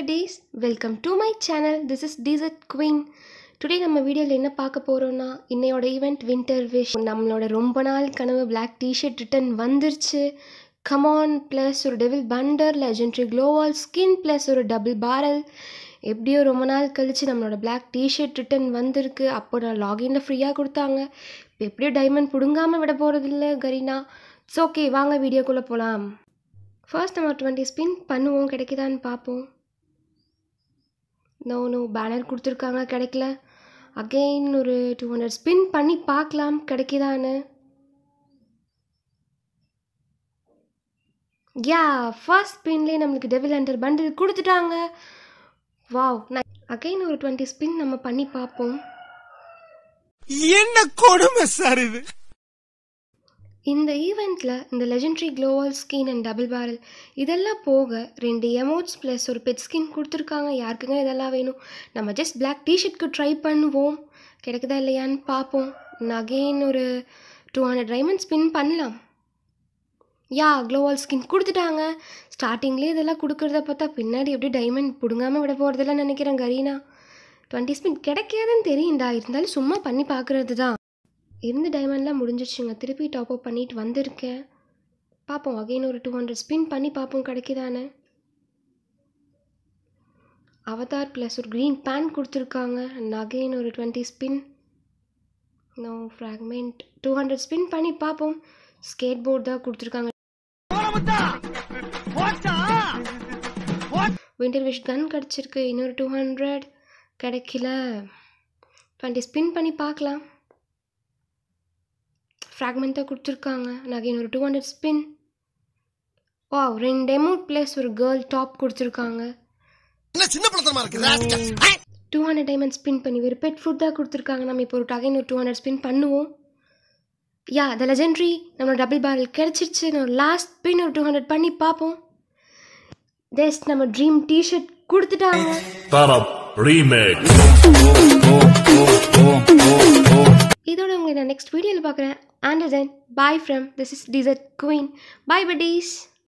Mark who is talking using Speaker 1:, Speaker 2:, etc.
Speaker 1: buddies welcome to my channel this is desert queen today நம்ம வீடியோவில் என்ன பார்க்க போகிறோன்னா இன்னையோட ஈவெண்ட் வின்டர் விஷ் நம்மளோட ரொம்ப நாள் கனவு பிளாக் டிஷர்ட் ரிட்டன் வந்துருச்சு கமான் ப்ளஸ் ஒரு டெவில் பண்டர் லெஜெண்ட்ரி க்ளோவால் ஸ்கின் ப்ளஸ் ஒரு டபுள் பாரல் எப்படியோ ரொம்ப நாள் கழித்து நம்மளோட பிளாக் டிஷர்ட் ரிட்டன் வந்திருக்கு அப்போ நான் லாகின்ல ஃப்ரீயாக கொடுத்தாங்க இப்போ எப்படியோ டைமண்ட் பிடுங்காமல் விட போகிறதில்ல கரீனா இட்ஸ் ஓகே வாங்க வீடியோக்குள்ளே போகலாம் ஃபர்ஸ்ட் நம்ம டுவெண்ட்டி ஸ்பின் பண்ணுவோம் கிடைக்குதான்னு பார்ப்போம் நோ நோ பேனர் கொடுத்துருக்காங்க கிடைக்கல அகெயின் ஒரு டூ ஹண்ட்ரட் ஸ்பின் பண்ணி பார்க்கலாம் கிடைக்குதான்னு யா ஃபர்ஸ்ட் ஸ்பின்லேயே நம்மளுக்கு டெவில் அண்டர் பண்டில் கொடுத்துட்டாங்க வாவ் அகைன் ஒரு டுவெண்ட்டி ஸ்பின் நம்ம பண்ணி பார்ப்போம்
Speaker 2: என்ன கொடுமை சார் இது
Speaker 1: இந்த ஈவெண்ட்டில் இந்த legendary gloo wall skin and double barrel இதெல்லாம் போக ரெண்டு எமோட்ஸ் ப்ளஸ் ஒரு பெட் ஸ்கின் கொடுத்துருக்காங்க யாருக்குங்க இதெல்லாம் வேணும் நம்ம ஜஸ்ட் பிளாக் டிஷர்ட்க்கு ட்ரை பண்ணுவோம் கிடைக்குதா இல்லையான்னு பார்ப்போம் நான் அகெயின் ஒரு டூ ஹண்ட்ரட் டைமண்ட் ஸ்பின் பண்ணலாம் யா க்ளோவால் ஸ்கின் கொடுத்துட்டாங்க ஸ்டார்டிங்லேயே இதெல்லாம் கொடுக்குறத பார்த்தா பின்னாடி எப்படி டைமண்ட் பிடுங்காமல் விட போகிறதெல்லாம் நினைக்கிறேன் கரீனா டுவெண்ட்டி ஸ்பின் கிடைக்காதுன்னு தெரியும்டா இருந்தாலும் சும்மா பண்ணி பார்க்குறது தான் இருந்த டைமண்ட்லாம் முடிஞ்சிடுச்சுங்க திருப்பி டாப் அப் பண்ணிட்டு வந்திருக்கேன் பார்ப்போம் அகைன் ஒரு டூ ஹண்ட்ரட் ஸ்பின் பண்ணி பார்ப்போம் கிடைக்குதானே அவதார் ப்ளஸ் ஒரு க்ரீன் பேன் கொடுத்துருக்காங்க அண்ட் அகைன் ஒரு twenty spin no fragment two hundred spin பண்ணி பார்ப்போம் ஸ்கேட் போர்ட் தான் கொடுத்துருக்காங்க விண்டர் விஷ் கன் கிடச்சிருக்கு இன்னொரு டூ ஹண்ட்ரட் கிடைக்கல டுவெண்ட்டி ஸ்பின் பண்ணி பார்க்கலாம் ஃப்ராக்மெண்ட்டாக கொடுத்துருக்காங்க அகைன் ஒரு டூ ஹண்ட்ரட் ஸ்பின் வா ரெண்டு எமௌண்ட் ப்ளஸ் ஒரு கேர்ள் டாப் கொடுத்துருக்காங்க
Speaker 2: என்ன சின்ன பழத்தனமா இருக்கு
Speaker 1: டூ ஹண்ட்ரட் டைமண்ட் ஸ்பின் பண்ணி ஒரு பெட் ஃபுட் தான் கொடுத்துருக்காங்க நம்ம இப்போ ஒரு அகைன் ஒரு டூ ஹண்ட்ரட் ஸ்பின் பண்ணுவோம் யா த லெஜெண்ட்ரி நம்ம டபுள் பேரல் கிடச்சிருச்சு நம்ம லாஸ்ட் ஸ்பின் ஒரு டூ ஹண்ட்ரட் பண்ணி பார்ப்போம் ஜஸ்ட் நம்ம ட்ரீம் டிஷர்ட் கொடுத்துட்டாங்க
Speaker 3: Tarab Remake.
Speaker 1: இதோட உங்களை நான் நெக்ஸ்ட் வீடியோவில் பார்க்குறேன் and then bye from this is desert queen bye buddies